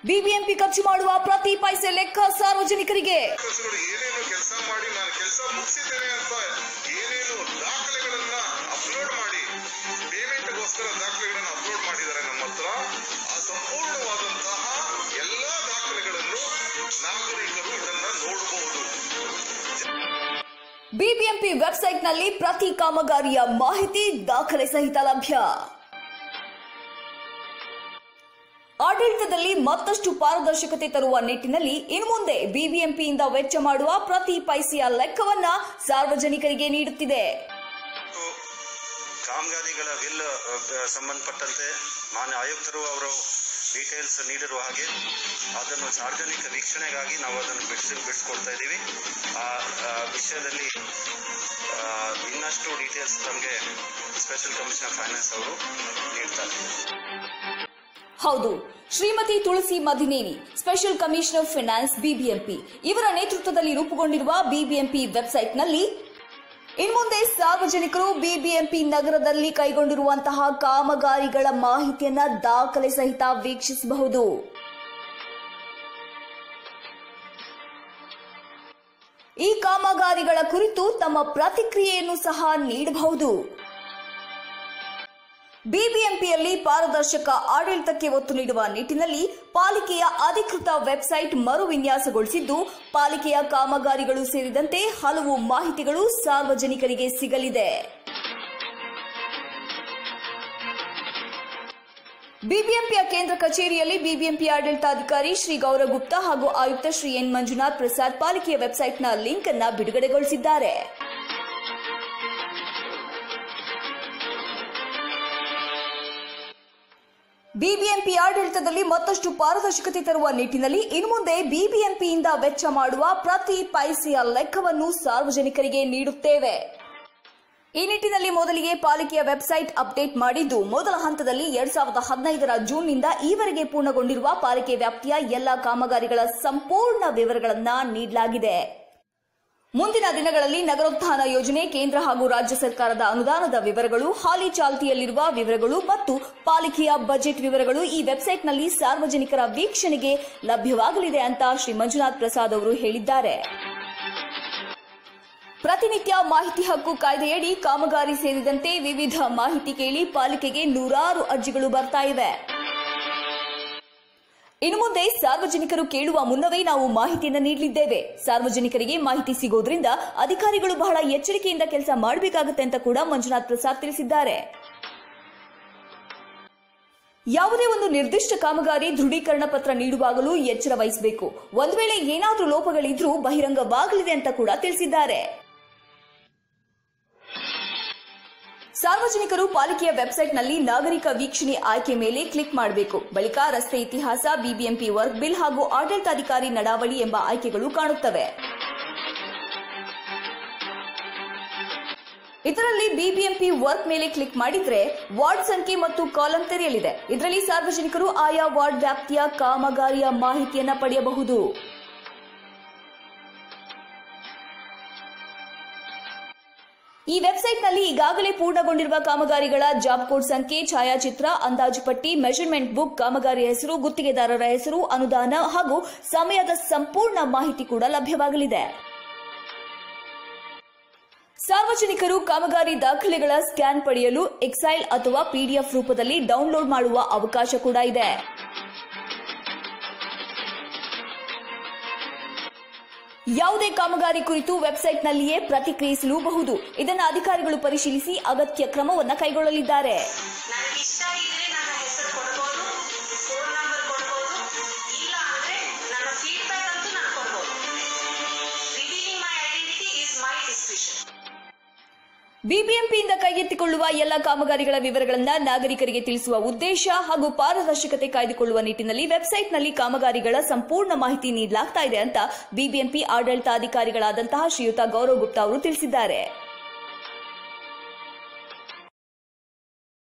BBMP ಖರ್ಚು ಮಾಡುವ ಪ್ರತಿ ಪೈಸೆ ಲೆಕ್ಕ ಸಾರ್ವಜನಿಕರಿಗೆ ಕೆಲಸಗಳು ಏನೇನು ಕೆಲಸ ಮಾಡಿ ನಾನು ಕೆಲಸ ಮುಗಿಸಿದ್ದೇನೆ ಅಂತ ಏನೇನು ದಾಖಲೆಗಳನ್ನ ಅಪ್ಲೋಡ್ ಮಾಡಿ ಪೇಮೆಂಟ್ಗೋಸ್ಕರ ದಾಖಲೆಗಳನ್ನ ಅಪ್ಲೋಡ್ ಮಾಡಿದ್ದಾರೆ ನಮ್ಮ ಹತ್ರ ಆ ಸಂಪೂರ್ಣವಾದಂತಹ ಎಲ್ಲಾ ದಾಖಲೆಗಳನ್ನು ನಾಗರಿಕರು ಇದನ್ನ ನೋಡಬಹುದು ಬಿಬಿಎಂಪಿ ವೆಬ್ಸೈಟ್ನಲ್ಲಿ ಪ್ರತಿ ಕಾಮಗಾರಿಯ ಮಾಹಿತಿ ದಾಖಲೆ ಸಹಿತ ಲಭ್ಯ ಆಡಳಿತದಲ್ಲಿ ಮತ್ತಷ್ಟು ಪಾರದರ್ಶಕತೆ ತರುವ ನಿಟ್ಟಿನಲ್ಲಿ ಇನ್ನು ಮುಂದೆ ಬಿಬಿಎಂಪಿಯಿಂದ ವೆಚ್ಚ ಮಾಡುವ ಪ್ರತಿ ಪೈಸೆಯ ಲೆಕ್ಕವನ್ನ ಸಾರ್ವಜನಿಕರಿಗೆ ನೀಡುತ್ತಿದೆ ಮತ್ತು ಕಾಮಗಾರಿಗಳ ಬಿಲ್ ಅಹ್, ಸಂಬಂಧಪಟ್ಟಂತೆ ಮಾನ್ಯ ಆಯುಕ್ತರು ಅವರು ಡೀಟೇಲ್ಸ್ ನೀಡಿರುವ ಹಾಗೆ ಅದನ್ನು ಸಾರ್ವಜನಿಕ ವೀಕ್ಷಣೆಗಾಗಿ ನಾವು ಅದನ್ನು ಬಿಡಿಸಿ ಬಿಡಿಸ್ಕೊಡ್ತಾ ಇದ್ದೀವಿ ಆ ಆ ವಿಷಯದಲ್ಲಿ ಆ, ಇನ್ನಷ್ಟು ಡೀಟೇಲ್ಸ್ ನಮಗೆ ಸ್ಪೆಷಲ್ ಕಮಿಷನರ್ ಫೈನಾನ್ಸ್ ಅವರು ನೀಡ್ತಾರೆ ಹೌದು Shrimati Tulasi Madineni special commissioner finance BBMP ಇವರ ನೇತೃತ್ವದಲ್ಲಿ ರೂಪುಗೊಂಡಿರುವ ಬಿಬಿಎಂಪಿ ವೆಬ್ಸೈಟ್ನಲ್ಲಿ ಇನ್ಮುಂದೆ ಸಾರ್ವಜನಿಕರು ಬಿಬಿಎಂಪಿ ನಗರದಲ್ಲಿ ಕೈಗೊಂಡಿರುವಂತಹ ಕಾಮಗಾರಿಗಳ ಮಾಹಿತಿಯನ್ನ ದಾಖಲೆ ಸಹಿತ ವೀಕ್ಷಿಸಬಹುದು ಈ ಕಾಮಗಾರಿಗಳ ಕುರಿತು ತಮ್ಮ ಪ್ರತಿಕ್ರಿಯೆಯನ್ನು ಸಹ ನೀಡಬಹುದು ಬಿಬಿಎಂಪಿಯಲ್ಲಿ ಪಾರದರ್ಶಕ ಆಡಳಿತಕ್ಕೆ ಒತ್ತು ನೀಡುವ ನಿಟ್ಟಿನಲ್ಲಿ ಪಾಲಿಕೆಯ ಅಧಿಕೃತ ವೆಬ್ಸೈಟ್ ಮರು ವಿನ್ಯಾಸಗೊಳಿಸಿದ್ದು ಪಾಲಿಕೆಯ ಕಾಮಗಾರಿಗಳು ಸೇರಿದಂತೆ ಹಲವು ಮಾಹಿತಿಗಳು ಸಾರ್ವಜನಿಕರಿಗೆ ಸಿಗಲಿದೆ ಬಿಬಿಎಂಪಿಯ ಕೇಂದ್ರ ಕಚೇರಿಯಲ್ಲಿ ಬಿಬಿಎಂಪಿ ಆಡಳಿತಾಧಿಕಾರಿ ಶ್ರೀ ಗೌರವ್ ಗುಪ್ತಾ ಹಾಗೂ ಆಯುಕ್ತ ಶ್ರೀ ಎನ್ ಮಂಜುನಾಥ್ ಪ್ರಸಾದ್ ಪಾಲಿಕೆಯ ವೆಬ್ಸೈಟ್ನ ಲಿಂಕ್ ಅನ್ನ ಬಿಡುಗಡೆಗೊಳಿಸಿದ್ದಾರೆ ಬಿಬಿಎಂಪಿ ಆಡಳಿತದಲ್ಲಿ ಮತ್ತಷ್ಟು ಪಾರದರ್ಶಕತೆ ತರುವ ನಿಟ್ಟಿನಲ್ಲಿ ಇನ್ನು ಮುಂದೆ ಬಿಬಿಎಂಪಿಯಿಂದ ವೆಚ್ಚ ಮಾಡುವ ಪ್ರತಿ ಪೈಸೆಯ ಲೆಕ್ಕವನ್ನು ಸಾರ್ವಜನಿಕರಿಗೆ ನೀಡುತ್ತೇವೆ ಈ ನಿಟ್ಟಿನಲ್ಲಿ ಮೊದಲಿಗೆ ಪಾಲಿಕೆಯ ವೆಬ್ಸೈಟ್ ಅಪ್ಡೇಟ್ ಮಾಡಿದ್ದು ಮೊದಲ ಹಂತದಲ್ಲಿ ಎರಡ್ ಸಾವಿರದ ಹದಿನೈದರ ಜೂನ್ನಿಂದ ಈವರೆಗೆ ಪೂರ್ಣಗೊಂಡಿರುವ ಪಾಲಿಕೆ ವ್ಯಾಪ್ತಿಯ ಎಲ್ಲಾ ಕಾಮಗಾರಿಗಳ ಸಂಪೂರ್ಣ ವಿವರಗಳನ್ನು ನೀಡಲಾಗಿದೆ ಮುಂದಿನ ದಿನಗಳಲ್ಲಿ ನಗರೋತ್ಥಾನ ಯೋಜನೆ ಕೇಂದ್ರ ಹಾಗೂ ರಾಜ್ಯ ಸರ್ಕಾರದ ಅನುದಾನದ ವಿವರಗಳು ಹಾಲಿ ಚಾಲ್ತಿಯಲ್ಲಿರುವ ವಿವರಗಳು ಮತ್ತು ಪಾಲಿಕೆಯ ಬಜೆಟ್ ವಿವರಗಳು ಈ ವೆಬ್ಸೈಟ್ನಲ್ಲಿ ಸಾರ್ವಜನಿಕರ ವೀಕ್ಷಣೆಗೆ ಲಭ್ಯವಾಗಲಿದೆ ಅಂತ ಶ್ರೀ ಮಂಜುನಾಥ್ ಪ್ರಸಾದ್ ಅವರು ಹೇಳಿದ್ದಾರೆ ಪ್ರತಿನಿತ್ಯ ಮಾಹಿತಿ ಹಕ್ಕು ಕಾಯ್ದೆಯಡಿ ಕಾಮಗಾರಿ ಸೇರಿದಂತೆ ವಿವಿಧ ಮಾಹಿತಿ ಕೇಳಿ ಪಾಲಿಕೆಗೆ ನೂರಾರು ಅರ್ಜಿಗಳು ಬರ್ತಾ ಇವೆ ಇನ್ನು ಮುಂದೆ ಸಾರ್ವಜನಿಕರು ಕೇಳುವ ಮುನ್ನವೇ ನಾವು ಮಾಹಿತಿಯನ್ನು ನೀಡಲಿದ್ದೇವೆ ಸಾರ್ವಜನಿಕರಿಗೆ ಮಾಹಿತಿ ಸಿಗೋದ್ರಿಂದ ಅಧಿಕಾರಿಗಳು ಬಹಳ ಎಚ್ಚರಿಕೆಯಿಂದ ಕೆಲಸ ಮಾಡಬೇಕಾಗುತ್ತೆ ಅಂತ ಕೂಡ ಮಂಜುನಾಥ್ ಪ್ರಸಾದ್ ತಿಳಿಸಿದ್ದಾರೆ ಯಾವುದೇ ಒಂದು ನಿರ್ದಿಷ್ಟ ಕಾಮಗಾರಿ ದೃಢೀಕರಣ ಪತ್ರ ನೀಡುವಾಗಲೂ ಎಚ್ಚರ ವಹಿಸಬೇಕು ಒಂದು ವೇಳೆ ಏನಾದರೂ ಲೋಪಗಳಿದ್ರೂ ಬಹಿರಂಗವಾಗಲಿದೆ ಅಂತ ಕೂಡ ತಿಳಿಸಿದ್ದಾರೆ ಸಾರ್ವಜನಿಕರು ಪಾಲಿಕೆಯ ವೆಬ್ಸೈಟ್ನಲ್ಲಿ ನಾಗರಿಕ ವೀಕ್ಷಣೆ ಆಯ್ಕೆ ಮೇಲೆ ಕ್ಲಿಕ್ ಮಾಡಬೇಕು ಬಳಿಕ ರಸ್ತೆ ಇತಿಹಾಸ ಬಿಬಿಎಂಪಿ ವರ್ಕ್ ಬಿಲ್ ಹಾಗೂ ಆಡಳಿತಾಧಿಕಾರಿ ನಡಾವಳಿ ಎಂಬ ಆಯ್ಕೆಗಳು ಕಾಣುತ್ತವೆ ಇದರಲ್ಲಿ ಬಿಬಿಎಂಪಿ ವರ್ಕ್ ಮೇಲೆ ಕ್ಲಿಕ್ ಮಾಡಿದ್ರೆ ವಾರ್ಡ್ ಸಂಖ್ಯೆ ಮತ್ತು ಕಾಲಂ ತೆರೆಯಲಿದೆ ಇದರಲ್ಲಿ ಸಾರ್ವಜನಿಕರು ಆಯಾ ವಾರ್ಡ್ ವ್ಯಾಪ್ತಿಯ ಕಾಮಗಾರಿಯ ಮಾಹಿತಿಯನ್ನ ಪಡೆಯಬಹುದು ಈ ವೆಬ್ಸೈಟ್ನಲ್ಲಿ ಈಗಾಗಲೇ ಪೂರ್ಣಗೊಂಡಿರುವ ಕಾಮಗಾರಿಗಳ ಜಾಬ್ ಕೋಡ್ ಸಂಖ್ಯೆ ಛಾಯಾಚಿತ್ರ ಅಂದಾಜು ಪಟ್ಟಿ ಮೆಷರ್ಮೆಂಟ್ ಬುಕ್ ಕಾಮಗಾರಿ ಹೆಸರು ಗುತ್ತಿಗೆದಾರರ ಹೆಸರು ಅನುದಾನ ಹಾಗೂ ಸಮಯದ ಸಂಪೂರ್ಣ ಮಾಹಿತಿ ಕೂಡ ಲಭ್ಯವಾಗಲಿದೆ ಸಾರ್ವಜನಿಕರು ಕಾಮಗಾರಿ ದಾಖಲೆಗಳ ಸ್ಕ್ಯಾನ್ ಪಡೆಯಲು ಎಕ್ಸೈಲ್ ಅಥವಾ ಪಿಡಿಎಫ್ ರೂಪದಲ್ಲಿ ಡೌನ್ಲೋಡ್ ಮಾಡುವ ಅವಕಾಶ ಕೂಡ ಇದೆ ಯಾವುದೇ ಕಾಮಗಾರಿ ಕುರಿತು ವೆಬ್ಸೈಟ್ನಲ್ಲಿಯೇ ಪ್ರತಿಕ್ರಿಯಿಸಲೂಬಹುದು ಇದನ್ನು ಅಧಿಕಾರಿಗಳು ಪರಿಶೀಲಿಸಿ ಅಗತ್ಯ ಕ್ರಮವನ್ನು ಕೈಗೊಳ್ಳಲಿದ್ದಾರೆ ನನಗೆ ಇಷ್ಟ ಇದ್ರೆ ನನ್ನ ಹೆಸರು ಕೊಡ್ಬೋದು ಫೋನ್ ನಂಬರ್ ಕೊಡ್ಬೋದು ಇಲ್ಲ ಅಂದ್ರೆ ನನ್ನ ಫೀಡ್ಬ್ಯಾಕ್ ಅಂತೂ ನಾನು ಕೊಡ್ಬೋದು revealing my identity is my description ಬಿಬಿಎಂಪಿಯಿಂದ ಕೈಗೆತ್ತಿಕೊಳ್ಳುವ ಎಲ್ಲ ಕಾಮಗಾರಿಗಳ ವಿವರಗಳನ್ನು ನಾಗರಿಕರಿಗೆ ತಿಳಿಸುವ ಉದ್ದೇಶ ಹಾಗೂ ಪಾರದರ್ಶಕತೆ ಕಾಯ್ದುಕೊಳ್ಳುವ ನಿಟ್ಟಿನಲ್ಲಿ ವೆಬ್ಸೈಟ್ನಲ್ಲಿ ಕಾಮಗಾರಿಗಳ ಸಂಪೂರ್ಣ ಮಾಹಿತಿ ನೀಡಲಾಗ್ತಾ ಇದೆ ಅಂತ ಬಿಬಿಎಂಪಿ ಆಡಳಿತಾಧಿಕಾರಿಗಳಾದಂತಹ ಶ್ರೀಯುತ ಗೌರವ್ ಗುಪ್ತಾ ಅವರು ತಿಳಿಸಿದ್ದಾರೆ